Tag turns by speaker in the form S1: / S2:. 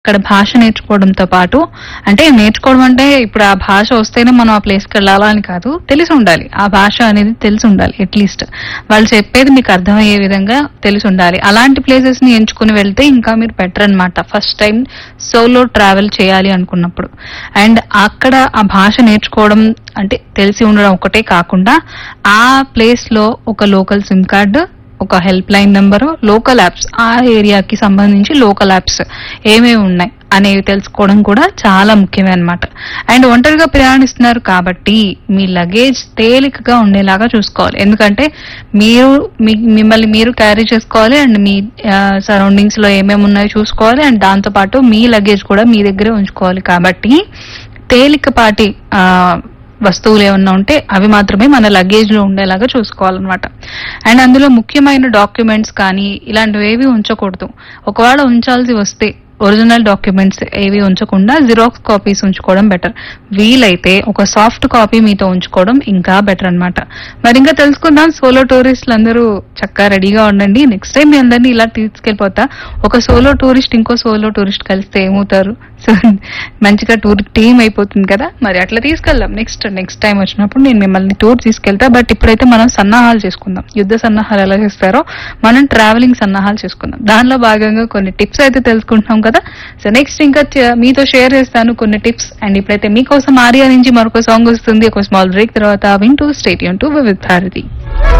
S1: అక్కడ భాష నేర్చుకోవడంతో పాటు అంటే నేర్చుకోవడం అంటే ఇప్పుడు ఆ భాష వస్తేనే మనం ఆ ప్లేస్కి వెళ్ళాలా అని కాదు తెలిసి ఉండాలి ఆ భాష అనేది తెలిసి ఉండాలి అట్లీస్ట్ వాళ్ళు చెప్పేది మీకు అర్థమయ్యే విధంగా తెలిసి ఉండాలి అలాంటి ప్లేసెస్ ని ఎంచుకుని వెళ్తే ఇంకా మీరు బెటర్ అన్నమాట ఫస్ట్ టైం సోలో ట్రావెల్ చేయాలి అనుకున్నప్పుడు అండ్ అక్కడ ఆ భాష నేర్చుకోవడం అంటే తెలిసి ఉండడం ఒకటే కాకుండా ఆ ప్లేస్ లో ఒక లోకల్ సిమ్ కార్డు ఒక help line number local apps ఆ ఏరియాకి సంబంధించి లోకల్ యాప్స్ ఏమేమి ఉన్నాయి అనేవి తెలుసుకోవడం కూడా చాలా ముఖ్యమే అన్నమాట అండ్ ఒంటరిగా ప్రయాణిస్తున్నారు కాబట్టి మీ లగేజ్ తేలికగా ఉండేలాగా చూసుకోవాలి ఎందుకంటే మీరు మీ- మిమ్మల్ని మీరు క్యారీ చేసుకోవాలి అండ్ మీ సరౌండింగ్స్ లో ఏమేమి ఉన్నాయో చూసుకోవాలి అండ్ దాంతో పాటు మీ లగేజ్ కూడా మీ దగ్గరే ఉంచుకోవాలి కాబట్టి తేలికపాటి ఆ, వస్తువులు ఏమన్నా ఉంటే అవి మాత్రమే మన లగేజ్ లో ఉండేలాగా చూసుకోవాలన్నమాట అండ్ అందులో ముఖ్యమైన డాక్యుమెంట్స్ కానీ ఇలాంటివి ఏవి ఉంచకూడదు ఒకవేళ ఉంచాల్సి వస్తే ఒరిజినల్ డాక్యుమెంట్స్ ఏవి ఉంచకుండా జిరాక్స్ కాపీస్ ఉంచుకోవడం బెటర్ వీలైతే ఒక సాఫ్ట్ కాపీ మీతో ఉంచుకోవడం ఇంకా బెటర్ అన్నమాట మరి ఇంకా తెలుసుకుందాం సోలో టూరిస్టులు అందరూ చక్కగా రెడీగా ఉండండి నెక్స్ట్ టైం మీ అందరినీ ఇలా తీసుకెళ్ళిపోతా ఒక సోలో టూరిస్ట్ ఇంకో సోలో టూరిస్ట్ కలిస్తే ఏమవుతారు సో మంచిగా టూర్ టీమ్ అయిపోతుంది కదా మరి అట్లా తీసుకెళ్దాం నెక్స్ట్ నెక్స్ట్ టైం వచ్చినప్పుడు నేను మిమ్మల్ని టూర్ తీసుకెళ్తా బట్ ఇప్పుడైతే మనం సన్నాహాలు చేసుకుందాం యుద్ధ సన్నాహాలు ఎలా చేస్తారో మనం ట్రావెలింగ్ సన్నాహాలు చేసుకుందాం దానిలో భాగంగా కొన్ని టిప్స్ అయితే తెలుసుకుంటున్నాం కదా సో నెక్స్ట్ ఇంకా చ- మీతో షేర్ చేస్తాను కొన్ని టిప్స్ అండ్ ఇప్పుడైతే మీకోసం ఆర్యా నుంచి మరొక సాంగ్ వస్తుంది ఒక స్మాల్ బ్రేక్ తర్వాత వింటూ స్టేట్ టు విత్ భారతి